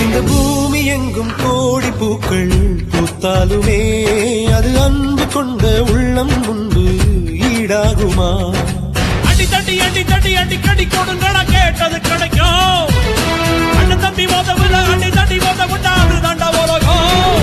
இந்த பூமி எங்கும் கோடி பூக்கள் பூத்தாலுமே அது அன்பு கொண்ட உள்ளம் முன்பு ஈடாகுமா அடி தட்டி அடி தட்டி அடி கடி கொடுங்கடா கேட்டது கிடைக்கும் அண்ணன் தம்பி மோதவில்ல அடி தட்டி மோத விட்டா அது தாண்டா உலகம்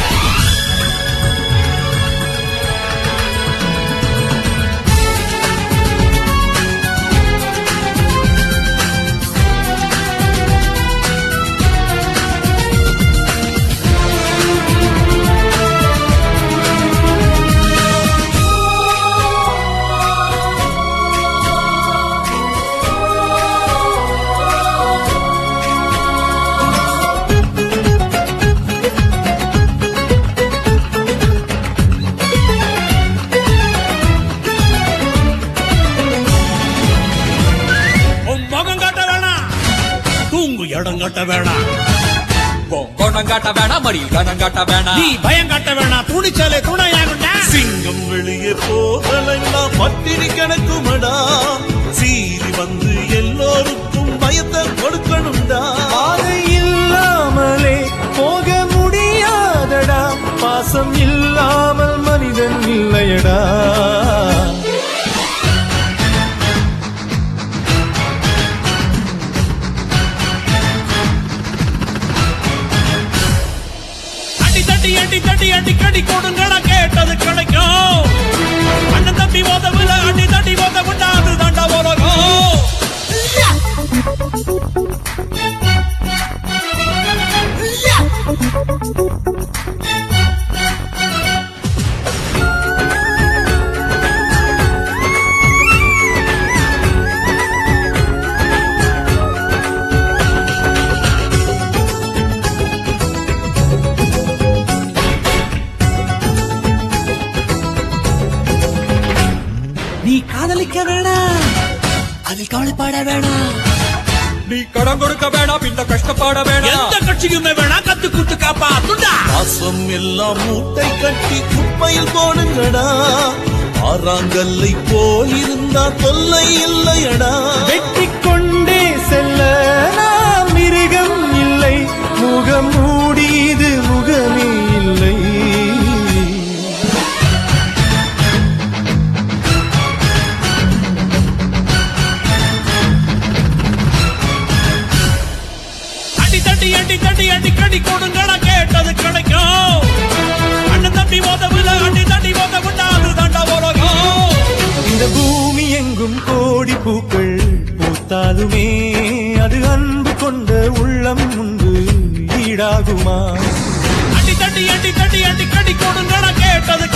உன் முகம் காட்ட வேணாம் தூங்கு இடம் காட்ட வேணாம் குணம் காட்ட வேணாம் மடியில் கணம் காட்ட வேணாம் நீ பயம் காட்ட வேணாம் துணிச்சாலே துணையாகுண்டா சிங்கம் வெளியே போகலன்னா பட்டினி கணக்குமடா சீறி வந்து எல்லோருக்கும் பயத்தை கொடுக்கணும்டா பாதை இல்லாமலே போக முடியாதடா பாசம் இல்லாமல் மனிதன் இல்லையடா அடி தட்டி அடி தட்டி அடி கடி கொடுங்கடா கேட்டது கிடைக்கும் அண்ணன் தம்பி மோதவில்ல அடி தட்டி மோத விட்டா அது தாண்டா உலகம் நீ காதலிக்க வேணாம் அதில் கவலைப்பட வேணாம் நீ கடன் கொடுக்க வேணாம் பின்ன கஷ்டப்பட வேணாம் எந்த கட்சிக்குமே வேணா கத்து குத்து காப்பாத்துண்டா பாசம் எல்லாம் மூட்டை கட்டி குப்பையில் போடுங்கடா ஆறாங்கல்லை போயிருந்தா தொல்லை இல்லையடா வெட்டி கொண்டே செல்ல நாம் மிருகம் இல்லை முகம் மூடி இது முகமே இல்லை அடி தட்டி அடி தட்டி அடி கடி கொடுங்கடா கேட்டது கிடைக்கும் அண்ணன் தம்பி மோதவில்ல அடி தட்டி மோத விட்டா அது தாண்டா உலகம் இந்த பூமி எங்கும் கோடி பூக்கள் பூத்தாலுமே அது அன்பு கொண்ட உள்ளம் முன்பு ஈடாகுமா அடி தட்டி அடி தட்டி அடி கடி கொடுங்கடா கேட்டது